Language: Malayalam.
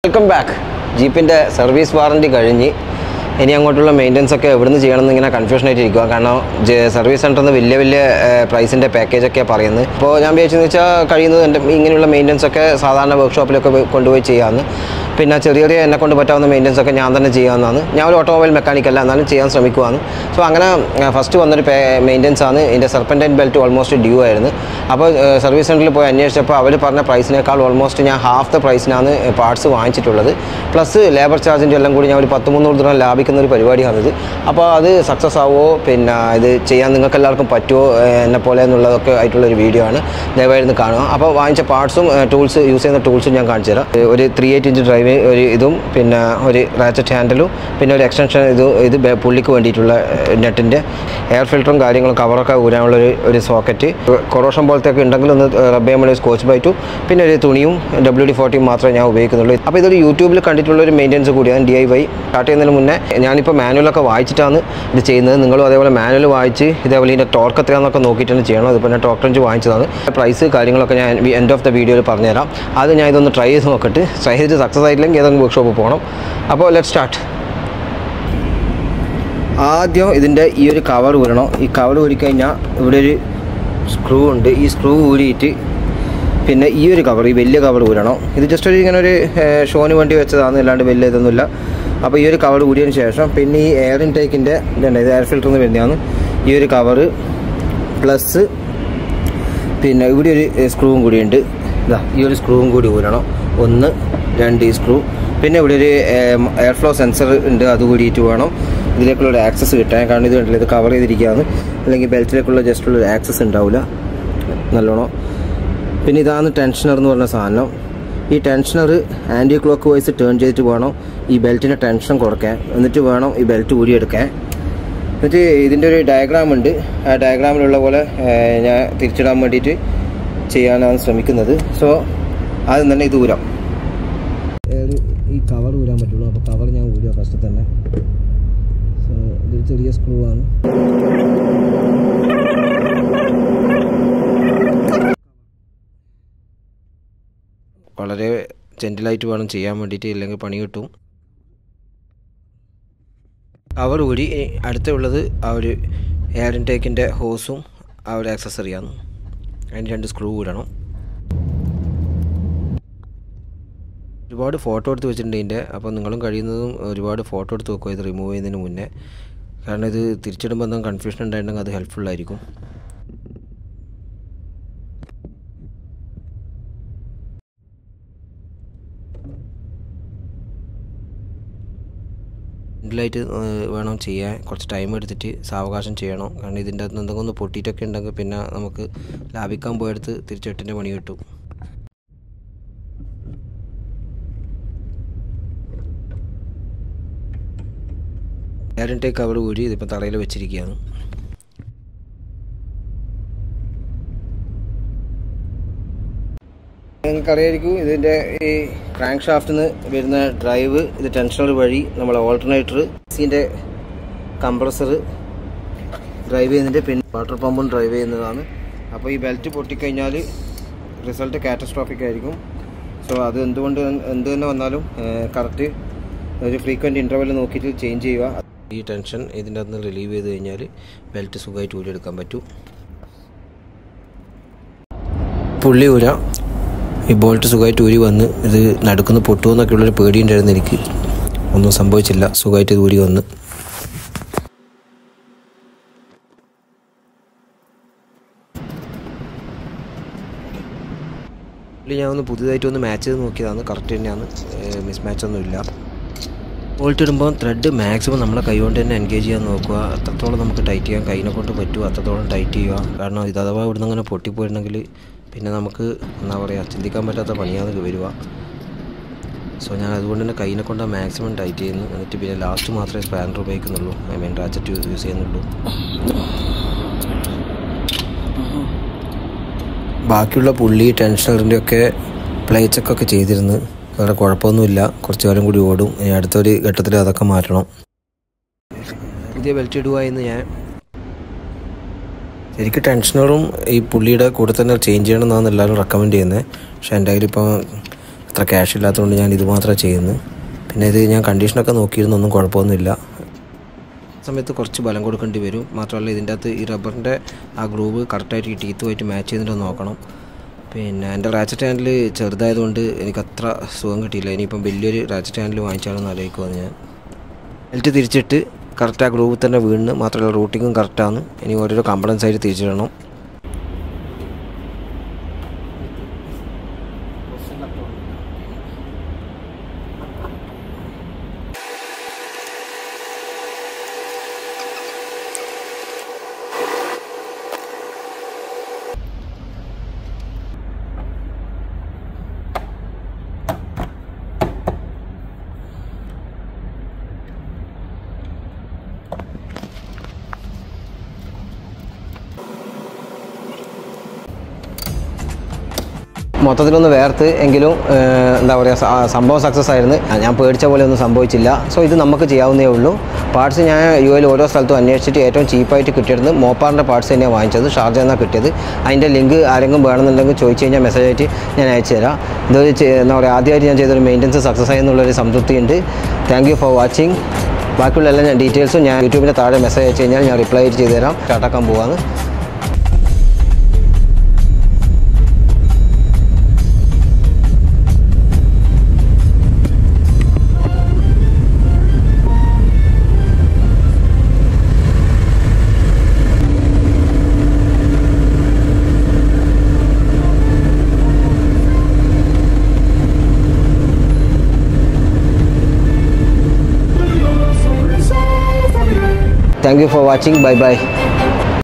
വെൽക്കം ബാക്ക് ജീപ്പിൻ്റെ സർവീസ് വാറണ്ടി കഴിഞ്ഞ് ഇനി അങ്ങോട്ടുള്ള മെയിൻ്റനൻസ് ഒക്കെ എവിടുന്ന് ചെയ്യണമെന്ന് ഇങ്ങനെ കൺഫ്യൂഷൻ ആയിട്ട് ഇരിക്കുക കാരണം സർവീസ് സെൻറ്ററിൽ നിന്ന് വലിയ വലിയ പ്രൈസിൻ്റെ പാക്കേജ് ഒക്കെ പറയുന്നത് ഇപ്പോൾ ഞാൻ വിചാരിച്ചെന്ന് വെച്ചാൽ കഴിയുന്നത് എൻ്റെ ഇങ്ങനെയുള്ള മെയിൻ്റനൻസ് ഒക്കെ സാധാരണ വർക്ക്ഷോപ്പിലൊക്കെ പോയി കൊണ്ടുപോയി ചെയ്യാമെന്ന് പിന്നെ ചെറിയ ചെറിയ എന്നെ കൊണ്ട് പറ്റാവുന്ന മെയിൻ്റനൻസ് ഒക്കെ ഞാൻ തന്നെ ചെയ്യാവുന്നതാണ് ഞാൻ ഒരു ഓട്ടോമൊബൈൽ മെക്കാനിക് അല്ല എന്നാലും ചെയ്യാൻ ശ്രമിക്കുവാണ് സോ അങ്ങനെ ഫസ്റ്റ് വന്നൊരു മെയിൻ്റനൻസ് ആണ് ഇതിൻ്റെ സർപ്പൻറ്റൈൻ ബെൽറ്റ് ഓൾമോസ്റ്റ് ഡ്യൂ ആയിരുന്നു അപ്പോൾ സർവീസ് സെൻറ്ററിൽ പോയി അന്വേഷിച്ചപ്പോൾ അവർ പറഞ്ഞ പ്രൈസിനേക്കാൾ ഓൾമോസ്റ്റ് ഞാൻ ഹാഫ് ദ പ്രൈസിനാണ് പാർട്സ് വാങ്ങിച്ചിട്ടുള്ളത് പ്ലസ് ലേബർ ചാർജിൻ്റെ എല്ലാം കൂടി ഞാൻ ഒരു പത്ത് മുന്നൂറ് ദിനം ലാഭിക്കുന്ന ഒരു പരിപാടിയാണിത് അപ്പോൾ അത് സക്സസ് ആവുമോ പിന്നെ ഇത് ചെയ്യാൻ നിങ്ങൾക്ക് എല്ലാവർക്കും പറ്റുമോ എന്നെ പോലെ എന്നുള്ളതൊക്കെ ആയിട്ടുള്ളൊരു വീഡിയോ ആണ് ദയവായിരുന്നു കാണുക അപ്പോൾ വാങ്ങിച്ച പാർട്സും ടൂൾസ് യൂസ് ചെയ്യുന്ന ടൂൾസും ഞാൻ കാണിച്ചു തരാം ഒരു ത്രീ എയ്റ്റ് ഇഞ്ച് ഡ്രൈവ് ഒരു ഇതും പിന്നെ ഒരു റാച്ചറ്റ് ഹാൻഡിലും പിന്നെ ഒരു എക്സ്റ്റൻഷൻ ഇത് ഇത് ബെ- പുള്ളിക്ക് വേണ്ടിയിട്ടുള്ള നെറ്റിൻ്റെ എയർ ഫിൽറ്ററും കാര്യങ്ങളും കവറൊക്കെ ഊരാനുള്ള ഒരു ഒരു സോക്കറ്റ് കൊറോഷൻ പോലത്തെ ഒക്കെ ഉണ്ടെങ്കിൽ ഒന്ന് റബ്ബ് ചെയ്യാൻ വേണ്ടി സ്കോച്ച് ബൈറ്റും പിന്നെ ഒരു തുണിയും ഡബ്ല്യു ഡി ഫോർട്ടിയും മാത്രമേ ഞാൻ ഉപയോഗിക്കുന്നുള്ളൂ അപ്പോൾ ഇതൊരു യൂട്യൂബിൽ കണ്ടിട്ടുള്ള ഒരു മെയിൻ്റെനൻസ് കൂടിയാണ് ഡി ഐ വൈ സ്റ്റാർട്ട് ചെയ്യുന്നതിന് മുന്നേ ഞാനിപ്പോൾ മാനുവലൊക്കെ വായിച്ചിട്ടാണ് ഇത് ചെയ്യുന്നത് നിങ്ങളും അതേപോലെ മാനുവൽ വായിച്ച് ഇതേപോലെ ഇതിൻ്റെ ടോർക്ക് എത്രയാണെന്നൊക്കെ നോക്കിയിട്ടാണ് ചെയ്യണം അതിപ്പോൾ ഞാൻ ടോക്ക് റേഞ്ച് വാങ്ങിച്ചതാണ് പ്രൈസ് കാര്യങ്ങളൊക്കെ ഞാൻ എൻഡ് ഓഫ് ദ വീഡിയോയിൽ പറഞ്ഞുതരാം അത് ഞാൻ ഇതൊന്ന് ട്രൈ ചെയ്ത് നോക്കിയിട്ട് ട്രൈ ചെയ്ത് സക്സസ് ആയില്ലെങ്കിൽ ഏതെങ്കിലും വർക്ക്ഷോപ്പ് പോകണം അപ്പോൾ ലെറ്റ് സ്റ്റാർട്ട് ആദ്യം ഇതിൻ്റെ ഈ ഒരു കവർ ഊരണം ഈ കവർ ഊരിക്കഴിഞ്ഞാൽ ഇവിടെ ഒരു സ്ക്രൂ ഉണ്ട് ഈ സ്ക്രൂ ഊരിയിട്ട് പിന്നെ ഈ ഒരു കവർ ഈ വലിയ കവർ ഊരണം ഇത് ജസ്റ്റ് ഒരു ഇങ്ങനെ ഒരു ഏഹ്, ഷോന് വേണ്ടി വെച്ചതാണ് അല്ലാണ്ട് വലിയ ഇതൊന്നുമില്ല അപ്പോൾ ഈ ഒരു കവർ ഊരിയതിന് ശേഷം പിന്നെ ഈ എയർ ഇൻടേക്കിൻ്റെ ഇതുണ്ട് ഇത് എയർ ഫിൽറ്ററിൽ നിന്ന് വരുന്നതാണ് ഈ ഒരു കവറ് പ്ലസ് പിന്നെ ഇവിടെ ഒരു സ്ക്രൂവും കൂടിയുണ്ട് ഇതാ ഈ ഒരു സ്ക്രൂവും കൂടി ഊരണം ഒന്ന് രണ്ട് ഈ സ്ക്രൂ പിന്നെ ഇവിടെ ഒരു എയർ ഫ്ലോ സെൻസർ ഉണ്ട് അത് കൂടിയിട്ട് വേണം ഇതിലേക്കുള്ള ഒരു ആക്സസ് കിട്ടാൻ കാരണം ഇത് കണ്ടില്ല ഇത് കവർ ചെയ്തിരിക്കുകയാണ് അല്ലെങ്കിൽ ബെൽറ്റിലേക്കുള്ള ജസ്റ്റ് ഉള്ള ഒരു ആക്സസ് ഉണ്ടാവില്ല നല്ലോണം പിന്നെ ഇതാണ് ടെൻഷനർ എന്ന് പറഞ്ഞ സാധനം ഈ tensioner anticlockwise turn ചെയ്തിട്ട് വേണം ഈ ബെൽറ്റിൻ്റെ ടെൻഷൻ കുറയ്ക്കാൻ എന്നിട്ട് വേണം ഈ ബെൽറ്റ് ഊരിയെടുക്കാൻ എന്നിട്ട് ഇതിൻ്റെ ഒരു ഡയഗ്രാം ഉണ്ട് ആ ഡയഗ്രാമിലുള്ള പോലെ ഏഹ്, ഞാൻ തിരിച്ചിടാൻ വേണ്ടിയിട്ട് ചെയ്യാനാണ് ശ്രമിക്കുന്നത് സോ ആദ്യം തന്നെ ഇത് ഊരാം ഈ കവർ ഊരാൻ പറ്റുള്ളൂ അപ്പോൾ കവർ ഞാൻ ഊരുക ഫസ്റ്റ് തന്നെ സോ ഇതൊരു ചെറിയ സ്ക്രൂ ആണ് വളരെ ജെൻറ്റിലായിട്ട് വേണം ചെയ്യാൻ വേണ്ടിയിട്ട് ഇല്ലെങ്കിൽ പണി കിട്ടും കവർ ഊരി ഇനി അടുത്തുള്ളത് ആ ഒരു എയർ ഇൻടേക്കിൻ്റെ ഹോസും ആ ഒരു ആക്സസറിയാണ് അതിന് രണ്ട് സ്ക്രൂ ഇടണം ഒരുപാട് ഫോട്ടോ എടുത്ത് വെച്ചിട്ടുണ്ട് ഇതിൻ്റെ അപ്പോൾ നിങ്ങളും കഴിയുന്നതും ഒരുപാട് ഫോട്ടോ എടുത്ത് വെക്കുക ഇത് റിമൂവ് ചെയ്യുന്നതിന് മുന്നേ കാരണം ഇത് തിരിച്ചിടുമ്പോൾ എന്തെങ്കിലും കൺഫ്യൂഷൻ ഉണ്ടായിട്ടുണ്ടെങ്കിൽ അത് ഹെൽപ്ഫുൾ ആയിരിക്കും ായിട്ട് വേണം ചെയ്യാൻ കുറച്ച് ടൈം എടുത്തിട്ട് സാവകാശം ചെയ്യണം കാരണം ഇതിൻ്റെ അകത്ത് എന്തെങ്കിലും ഒന്ന് പൊട്ടിയിട്ടൊക്കെ ഉണ്ടെങ്കിൽ പിന്നെ നമുക്ക് ലാഭിക്കാൻ പോയെടുത്ത് തിരിച്ചെട്ടിൻ്റെ പണി കിട്ടും ഗ്യാരൻറ്റി കവർ ഊരി ഇതിപ്പോൾ തറയിൽ വെച്ചിരിക്കുകയാണ് നിങ്ങൾക്കറിയായിരിക്കും ഇതിൻ്റെ ഈ ക്രാങ്ക് ഷാഫ്റ്റിൽ നിന്ന് വരുന്ന ഡ്രൈവ് ഇത് ടെൻഷനർ വഴി നമ്മൾ ഓൾട്ടർനേറ്റർ സീൻ്റെ കംപ്രസർ ഡ്രൈവ് ചെയ്യുന്നതിൻ്റെ പിന്നെ വാട്ടർ പമ്പും ഡ്രൈവ് ചെയ്യുന്നതാണ് അപ്പോൾ ഈ ബെൽറ്റ് പൊട്ടിക്കഴിഞ്ഞാൽ റിസൾട്ട് കാറ്റസ്ട്രോഫിക് ആയിരിക്കും സോ അത് എന്തുകൊണ്ട് എന്ത് തന്നെ വന്നാലും കറക്റ്റ് ഒരു ഫ്രീക്വൻറ്റ് ഇൻ്റർവെൽ നോക്കിയിട്ട് ചേഞ്ച് ചെയ്യുക ഈ ടെൻഷൻ ഇതിൻ്റെ അകത്ത് നിന്ന് റിലീവ് ചെയ്ത് കഴിഞ്ഞാൽ ബെൽറ്റ് സുഖമായിട്ട് ഊരിയെടുക്കാൻ പറ്റും പുള്ളി ഊര ഈ ബോൾട്ട് സുഖമായിട്ട് ഊരി വന്ന് ഇത് നടുക്കുന്ന പൊട്ടുമെന്നൊക്കെ ഉള്ളൊരു പേടിയുണ്ടായിരുന്നു എനിക്ക് ഒന്നും സംഭവിച്ചില്ല സുഖമായിട്ട് ഇത് ഊരി വന്ന് പുള്ളി ഞാൻ ഒന്ന് പുതിയതായിട്ട് ഒന്ന് മാച്ച് ചെയ്ത് നോക്കിയതാണ് കറക്റ്റ് തന്നെയാണ് മിസ് മാച്ച് ഒന്നുമില്ല ബോൾട്ട് ഇടുമ്പോൾ ത്രെഡ് മാക്സിമം നമ്മളെ കൈ കൊണ്ട് തന്നെ എൻഗേജ് ചെയ്യാൻ നോക്കുക എത്രത്തോളം നമുക്ക് ടൈറ്റ് ചെയ്യാൻ കൈനെ കൊണ്ട് പറ്റുമോ അത്രത്തോളം ടൈറ്റ് ചെയ്യുക കാരണം ഇത് അഥവാ ഇവിടുന്ന് അങ്ങനെ പൊട്ടിപ്പോയിട്ടുണ്ടെങ്കിൽ പിന്നെ നമുക്ക് എന്താ പറയുക ചിന്തിക്കാൻ പറ്റാത്ത പണിയാണ് വരിക സോ ഞാൻ അതുകൊണ്ട് തന്നെ കൈനെ കൊണ്ട് മാക്സിമം ടൈറ്റ് ചെയ്യുന്നു എന്നിട്ട് പിന്നെ ലാസ്റ്റ് മാത്രമേ സ്പാനർ ഉപയോഗിക്കുന്നുള്ളൂ ഐ മീൻ റാച്ചറ്റ് യൂസ് ചെയ്യുന്നുള്ളൂ ബാക്കിയുള്ള പുള്ളി ടെൻഷനറിൻ്റെ ഒക്കെ പ്ലേ ചെക്കൊക്കെ ചെയ്തിരുന്നു വേറെ കുഴപ്പമൊന്നുമില്ല കുറച്ച് കാലം കൂടി ഓടും ഇനി അടുത്തൊരു ഘട്ടത്തിൽ അതൊക്കെ മാറ്റണം പുതിയ ബെൽറ്റ് ഇടുക എന്ന് ഞാൻ ശരിക്കും ടെൻഷനറും ഈ പുള്ളിയുടെ കൂടെ തന്നെ ചേഞ്ച് ചെയ്യണം എന്നാണ് എല്ലാവരും റെക്കമെൻഡ് ചെയ്യുന്നത് പക്ഷേ എൻ്റെ കയ്യിൽ ഇപ്പോൾ അത്ര ക്യാഷ് ഇല്ലാത്തതുകൊണ്ട് ഞാൻ ഇത് മാത്രമേ ചെയ്യുന്നു പിന്നെ ഇത് ഞാൻ കണ്ടീഷനൊക്കെ നോക്കിയിരുന്നു ഒന്നും കുഴപ്പമൊന്നുമില്ല സമയത്ത് കുറച്ച് ബലം കൊടുക്കേണ്ടി വരും മാത്രമല്ല ഇതിൻ്റെ അകത്ത് ഈ റബ്ബറിൻ്റെ ആ ഗ്രൂവ് കറക്റ്റായിട്ട് ഈ ടീത്തുമായിട്ട് മാച്ച് ചെയ്തിട്ട് നോക്കണം പിന്നെ എൻ്റെ റാച്ചറ്റ് ഹാൻഡിൽ ചെറുതായതുകൊണ്ട് എനിക്ക് അത്ര സുഖം കിട്ടിയില്ല ഇനിയിപ്പം വലിയൊരു റാച്ചറ്റ് ഹാൻഡിൽ വാങ്ങിച്ചാണെന്ന് ആലോചിക്കുമെന്ന് ഞാൻ ബെൽറ്റ് തിരിച്ചിട്ട് കറക്റ്റ് ആ ഗ്രൂവിൽ തന്നെ വീണ് മാത്രമല്ല റൂട്ടിങ്ങും കറക്റ്റാണ് ഇനി ഓരോരോ കമ്പണൻസ് ആയിട്ട് തിരിച്ചിടണം മൊത്തത്തിലൊന്ന് വേർത്ത് എങ്കിലും ഏഹ്, എന്താ പറയുക സ- ആ സംഭവം സക്സസ് ആയിരുന്നു ആ, ഞാൻ പേടിച്ച പോലെ ഒന്നും സംഭവിച്ചില്ല സോ ഇത് നമുക്ക് ചെയ്യാവുന്നേ ഉള്ളൂ പാർട്സ് ഞാൻ യു എയിൽ ഓരോ സ്ഥലത്തും അന്വേഷിച്ചിട്ട് ഏറ്റവും ചീപ്പായിട്ട് കിട്ടിയിരുന്നത് മോപ്പാറിൻ്റെ പാർട്സ് തന്നെയാണ് വാങ്ങിച്ചത് ഷാർജ എന്നാണ് കിട്ടിയത് അതിൻ്റെ ലിങ്ക് ആരെങ്കിലും വേണമെന്നുണ്ടെങ്കിൽ ചോദിച്ചു കഴിഞ്ഞാൽ മെസ്സേജ് ആയിട്ട് ഞാൻ അയച്ചു തരാം ഇതൊരു ചെ- എന്താ പറയുക ആദ്യമായിട്ട് ഞാൻ ചെയ്തൊരു മെയിൻ്റനൻസ് സക്സസ് ആയി എന്നുള്ളൊരു സംതൃപ്തി ഉണ്ട് താങ്ക് യു ഫോർ വാച്ചിങ് ബാക്കിയുള്ള എല്ലാ ഞാൻ ഡീറ്റെയിൽസും ഞാൻ യൂട്യൂബിൻ്റെ താഴെ മെസ്സേജ് അയച്ചു കഴിഞ്ഞാൽ ഞാൻ റിപ്ലൈ ആയിട്ട് ചെയ്തു തരാം സ്റ്റാർട്ടാക്കാൻ പോവാണ് thank you for watching bye by